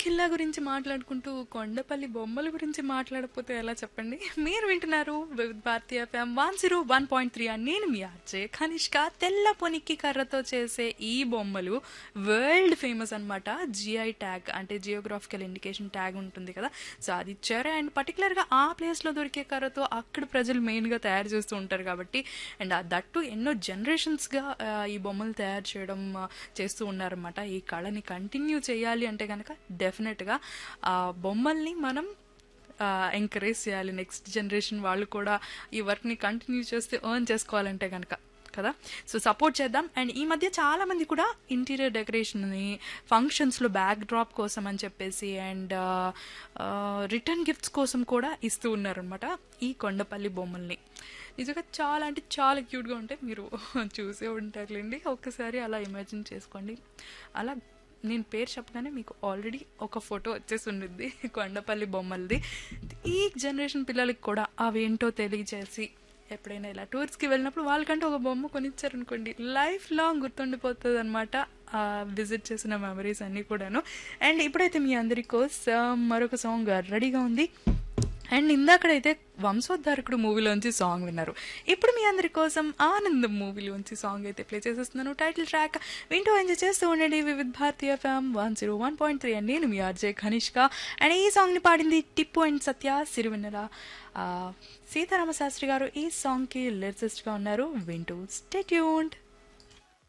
ఖిల్లా గురించి మాట్లాడుకుంటూ కొండపల్లి బొమ్మల గురించి మాట్లాడకపోతే ఎలా చెప్పండి మీరు వింటున్నారు Vividh Bharati FM one zero one point three అని నేను మీ ఆర్జే కనిష్క తెల్ల పొనికి కర్రతో చేసే ఈ బొమ్మలు వరల్డ్ ఫేమస్ అన్నమాట జిఐ ట్యాగ్ అంటే జియోగ్రాఫికల్ ఇండికేషన్ ట్యాగ్ ఉంటుంది కదా సో అది ఇచ్చారు అండ్ పర్టికులర్గా ఆ ప్లేస్లో దొరికే కర్రతో అక్కడ ప్రజలు మెయిన్గా తయారు చేస్తూ ఉంటారు కాబట్టి అండ్ ఆ దట్టు ఎన్నో జనరేషన్స్గా ఈ బొమ్మలు తయారు చేయడం ఆ, చేస్తూ ఉన్నారన్నమాట ఈ కళని కంటిన్యూ చేయాలి అంటే కనుక డెఫినెట్గా ఆ బొమ్మల్ని మనం ఎంకరేజ్ చేయాలి నెక్స్ట్ జనరేషన్ వాళ్ళు కూడా ఈ వర్క్ని కంటిన్యూ చేస్తే ఎర్న్ చేసుకోవాలంటే కనుక కదా సో సపోర్ట్ చేద్దాం అండ్ ఈ మధ్య చాలా మంది కూడా ఇంటీరియర్ డెకరేషన్ని ఫంక్షన్స్లో బ్యాక్ డ్రాప్ కోసం అని చెప్పేసి అండ్ రిటర్న్ గిఫ్ట్స్ కోసం కూడా ఇస్తూ ఉన్నారనమాట ఈ కొండపల్లి బొమ్మల్ని నిజంగా చాలా అంటే చాలా క్యూట్గా ఉంటాయి మీరు చూసే ఉంటారులేండి ఒక్కసారి అలా ఇమాజిన్ చేసుకోండి అలా నేను పేరు చెప్పగానే మీకు ఆల్రెడీ ఒక ఫోటో వచ్చేసి ఉండిద్ది కొండపల్లి బొమ్మలది ఈ జనరేషన్ పిల్లలకి కూడా అవేంటో తెలియజేసి ఎప్పుడైనా ఇలా టూర్స్కి వెళ్ళినప్పుడు వాళ్ళకంటే ఒక బొమ్మ కొనిచ్చారనుకోండి లైఫ్ లాంగ్ గుర్తుండిపోతుంది అనమాట విజిట్ చేసిన మెమరీస్ అన్నీ కూడాను అండ్ ఇప్పుడైతే మీ అందరి కోసం మరొక సాంగ్ రెడీగా ఉంది అండ్ ఇందాకడైతే వంశోద్ధారకుడు మూవీలోంచి సాంగ్ విన్నారు ఇప్పుడు మీ అందరి కోసం ఆనందం మూవీలోంచి సాంగ్ అయితే ప్లే చేసేస్తున్నాను టైటిల్ ట్రాక్ వింటూ ఎంజాయ్ చేస్తూ ఉండండి Vividh Bharati FM one zero one point three and నేను మీ ఆర్జే కనిష్క అండ్ ఈ సాంగ్ని పాడింది టిప్పు అండ్ సత్య సిరివెన్నెల ఆ, సీతారామ శాస్త్రి గారు ఈ సాంగ్కి లిరిసిస్ట్గా ఉన్నారు వింటూ స్టే ట్యూన్డ్